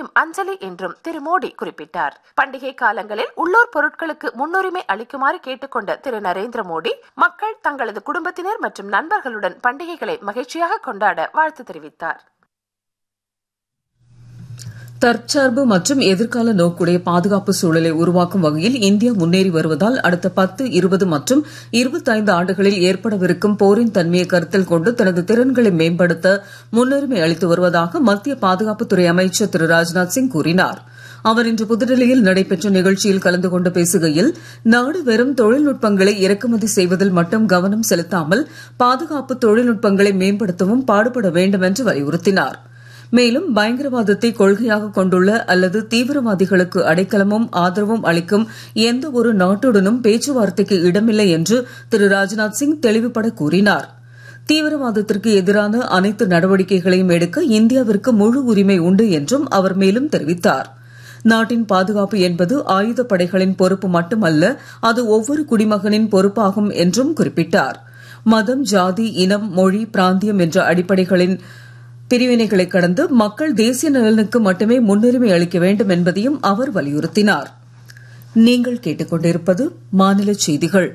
செய்யும் அஞ்சலி என்றும் திரு மோடி குறிப்பிட்டார் பண்டிகை காலங்களில் உள்ளூர் பொருட்களுக்கு முன்னுரிமை அளிக்குமாறு கேட்டுக்கொண்ட திரு நரேந்திர மோடி மக்கள் தங்களது குடும்பத்தினர் மற்றும் நண்பர்களுடன் பண்டிகைகளை மகிழ்ச்சியாக கொண்டாட வாழ்த்து தெரிவித்தார் தற்சார்பு மற்றும் எதிர்கால நோக்குடைய பாதுகாப்பு சூழலை உருவாக்கும் வகையில் இந்தியா முன்னேறி வருவதால் அடுத்த பத்து இருபது மற்றும் இருபத்தைந்து ஆண்டுகளில் ஏற்படவிருக்கும் போரின் தன்மையை கருத்தில் கொண்டு தனது திறன்களை மேம்படுத்த முன்னுரிமை அளித்து வருவதாக மத்திய பாதுகாப்புத்துறை அமைச்சர் திரு ராஜ்நாத் சிங் கூறினார் அவர் இன்று புதுடெல்லியில் நடைபெற்ற நிகழ்ச்சியில் கலந்து கொண்டு பேசுகையில் நாடு வெறும் தொழில்நுட்பங்களை இறக்குமதி செய்வதில் மட்டும் கவனம் செலுத்தாமல் பாதுகாப்பு தொழில்நுட்பங்களை மேம்படுத்தவும் பாடுபட வேண்டும் என்று வலியுறுத்தினார் மேலும் பயங்கரவாதத்தை கொள்கையாக கொண்டுள்ள அல்லது தீவிரவாதிகளுக்கு அடைக்கலமும் ஆதரவும் அளிக்கும் எந்த ஒரு நாட்டுடனும் பேச்சுவார்த்தைக்கு இடமில்லை என்று திரு ராஜ்நாத் சிங் தெளிவுபட கூறினார் தீவிரவாதத்திற்கு எதிரான அனைத்து நடவடிக்கைகளையும் எடுக்க இந்தியாவிற்கு முழு உரிமை உண்டு என்றும் அவர் மேலும் தெரிவித்தார் நாட்டின் பாதுகாப்பு என்பது ஆயுதப் படைகளின் பொறுப்பு மட்டுமல்ல அது ஒவ்வொரு குடிமகனின் பொறுப்பாகும் என்றும் குறிப்பிட்டார் மதம் ஜாதி இனம் மொழி பிராந்தியம் என்ற அடிப்படைகளின் பிரிவினைகளை கடந்து மக்கள் தேசிய நலனுக்கு மட்டுமே முன்னுரிமை அளிக்க வேண்டும் என்பதையும் அவர் வலியுறுத்தினார் நீங்கள் கேட்டுக்கொண்டிருப்பது மாநில செய்திகள்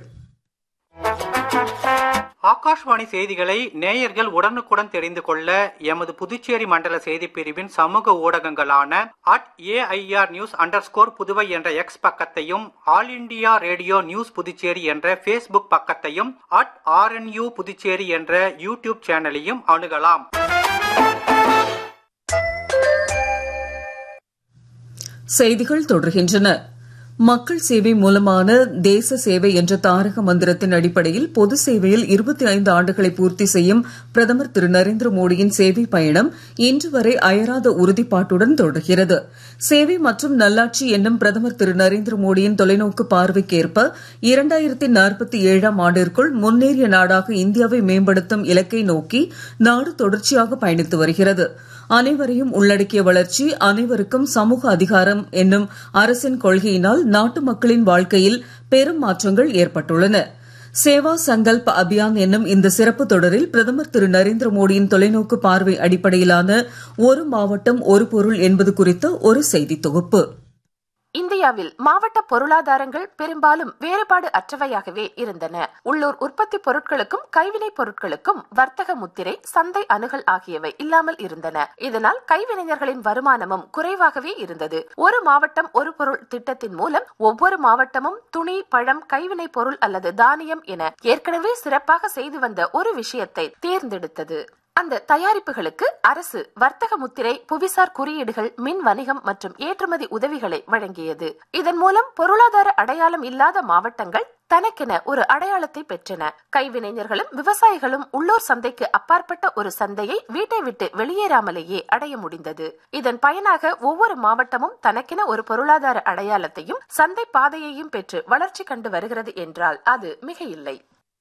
ஆகாஷ்வாணி செய்திகளை நேயர்கள் உடனுக்குடன் தெரிந்து கொள்ள எமது புதுச்சேரி மண்டல செய்திப் பிரிவின் சமூக ஊடகங்களான at AIR news under Puduvai என்ற எக்ஸ் பக்கத்தையும் all India radio news Puducherry என்ற ஃபேஸ்புக் பக்கத்தையும் அட் ஆர்என்யூ புதுச்சேரி என்ற யூடியூப் சேனலையும் அணுகலாம் செய்திகள் தொடர்கின்றன மக்கள் சேவை மூலமான தேச சேவை என்ற தாரக மந்திரத்தின் அடிப்படையில் பொது சேவையில் இருபத்தி ஐந்து ஆண்டுகளை பூர்த்தி செய்யும் பிரதமர் திரு நரேந்திர மோடியின் சேவை பயணம் இன்று வரை அயராத உறுதிப்பாட்டுடன் தொடர்கிறது சேவை மற்றும் நல்லாட்சி என்னும் பிரதமர் திரு நரேந்திர மோடியின் தொலைநோக்கு பார்வைக்கேற்ப இரண்டாயிரத்தி நாற்பத்தி ஏழாம் ஆண்டிற்குள் முன்னேறிய நாடாக இந்தியாவை மேம்படுத்தும் இலக்கை நோக்கி நாடு தொடர்ச்சியாக பயணித்து வருகிறது அனைவரையும் உள்ளடக்கிய வளர்ச்சி அனைவருக்கும் சமூக அதிகாரம் என்னும் அரசின் கொள்கையினால் நாட்டு மக்களின் வாழ்க்கையில் பெரும் மாற்றங்கள் ஏற்பட்டுள்ளன சேவா சங்கல்ப் அபியான் என்னும் இந்த சிறப்பு தொடரில் பிரதமர் திரு நரேந்திர மோடியின் தொலைநோக்கு பார்வை அடிப்படையிலான ஒரு மாவட்டம் ஒரு பொருள் என்பது குறித்த ஒரு செய்தி தொகுப்பு இந்தியாவில் மாவட்ட பொருளாதாரங்கள் பெரும்பாலும் வேறுபாடு அற்றவையாகவே இருந்தன உள்ளூர் உற்பத்தி பொருட்களுக்கும் கைவினைப் பொருட்களுக்கும் வர்த்தக முத்திரை சந்தை அணுகல் ஆகியவை இல்லாமல் இருந்தன இதனால் கைவினைஞர்களின் வருமானமும் குறைவாகவே இருந்தது ஒரு மாவட்டம் ஒரு பொருள் திட்டத்தின் மூலம் ஒவ்வொரு மாவட்டமும் துணி பழம் கைவினைப் பொருள் அல்லது தானியம் என ஏற்கனவே சிறப்பாக செய்து வந்த ஒரு விஷயத்தை தேர்ந்தெடுத்தது அந்த தயாரிப்புகளுக்கு அரசு வர்த்தக முத்திரை புவிசார் குறியீடுகள் மின் வணிகம் மற்றும் ஏற்றுமதி உதவிகளை வழங்கியது இதன் மூலம் பொருளாதார அடையாளம் இல்லாத மாவட்டங்கள் தனக்கென ஒரு அடையாளத்தை பெற்றன கைவினைஞர்களும் விவசாயிகளும் உள்ளூர் சந்தைக்கு அப்பாற்பட்ட ஒரு சந்தையை வீட்டை விட்டு வெளியேறாமலேயே அடைய முடிந்தது இதன் பயனாக ஒவ்வொரு மாவட்டமும் தனக்கென ஒரு பொருளாதார அடையாளத்தையும் சந்தை பாதையையும் பெற்று வளர்ச்சி கண்டு வருகிறது என்றால் அது மிக இல்லை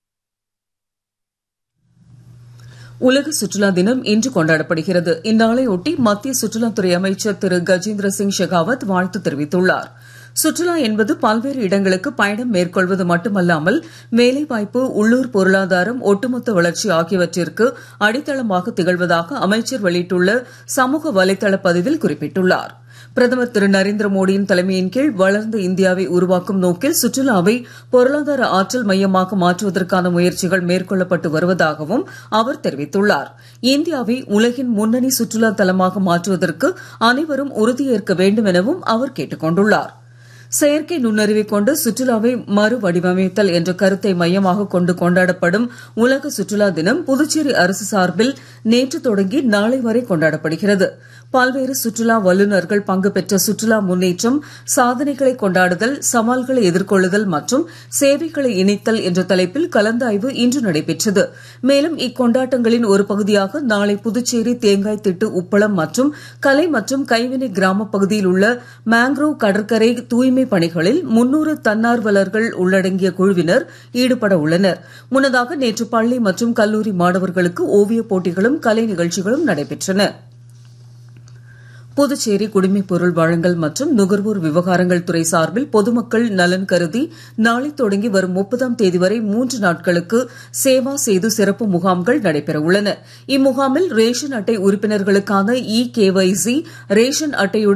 உலக சுற்றுலா தினம் இன்று கொண்டாடப்படுகிறது இந்நாளையொட்டி மத்திய சுற்றுலாத்துறை அமைச்சர் திரு கஜேந்திர சிங் ஷெகாவத் வாழ்த்து தெரிவித்துள்ளார் சுற்றுலா என்பது பல்வேறு இடங்களுக்கு பயணம் மேற்கொள்வது மட்டுமல்லாமல் வேலைவாய்ப்பு உள்ளூர் பொருளாதாரம் ஒட்டுமொத்த வளர்ச்சி ஆகியவற்றிற்கு அடித்தளமாக திகழ்வதாக அமைச்சர் வெளியிட்டுள்ள சமூக வலைதள பதிவில் குறிப்பிட்டுள்ளார் பிரதமர் திரு நரேந்திர மோடியின் தலைமையின் கீழ் வளர்ந்த இந்தியாவை உருவாக்கும் நோக்கில் சுற்றுலாவை பொருளாதார ஆற்றல் மையமாக மாற்றுவதற்கான முயற்சிகள் மேற்கொள்ளப்பட்டு வருவதாகவும் அவர் தெரிவித்துள்ளார் இந்தியாவை உலகின் முன்னணி சுற்றுலா தலமாக மாற்றுவதற்கு அனைவரும் உறுதியேற்க வேண்டும் எனவும் அவர் கேட்டுக் கொண்டுள்ளார் செயற்கை நுண்ணறிவை கொண்டு சுற்றுலாவை மறு வடிவமைத்தல் என்ற கருத்தை மையமாக கொண்டு கொண்டாடப்படும் உலக சுற்றுலா தினம் புதுச்சேரி அரசு சார்பில் நேற்று தொடங்கி நாளை வரை கொண்டாடப்படுகிறது பல்வேறு சுற்றுலா வல்லுநர்கள் பங்கு பெற்ற சுற்றுலா முன்னேற்றம் சாதனைகளை கொண்டாடுதல் சவால்களை எதிர்கொள்ளுதல் மற்றும் சேவைகளை இணைத்தல் என்ற தலைப்பில் கலந்தாய்வு இன்று நடைபெற்றது மேலும் இக்கொண்டாட்டங்களின் ஒரு பகுதியாக நாளை புதுச்சேரி தேங்காய் திட்டு உப்பளம் மற்றும் கலை மற்றும் கைவினை கிராம பகுதியில் உள்ள மேங்க்ரோவ் கடற்கரை தூய்மை பணிகளில் முன்னூறு தன்னார்வலர்கள் உள்ளடங்கிய குழுவினர் ஈடுபட உள்ளனர் முன்னதாக நேற்று பள்ளி மற்றும் கல்லூரி மாணவர்களுக்கு ஓவியப் போட்டிகளும் கலை நிகழ்ச்சிகளும் நடைபெற்றன புதுச்சேரி குடிமைப் பொருள் வழங்கல் மற்றும் நுகர்வோர் விவகாரங்கள் துறை சார்பில் பொதுமக்கள் நலன் கருதி நாளை தொடங்கி வரும் முப்பதாம் தேதி வரை மூன்று நாட்களுக்கு சேவா சேது சிறப்பு முகாம்கள் நடைபெற உள்ளன இம்முகாமில் ரேஷன் அட்டை உறுப்பினர்களுக்கான இ கேவைசி ரேஷன் அட்டையுடன்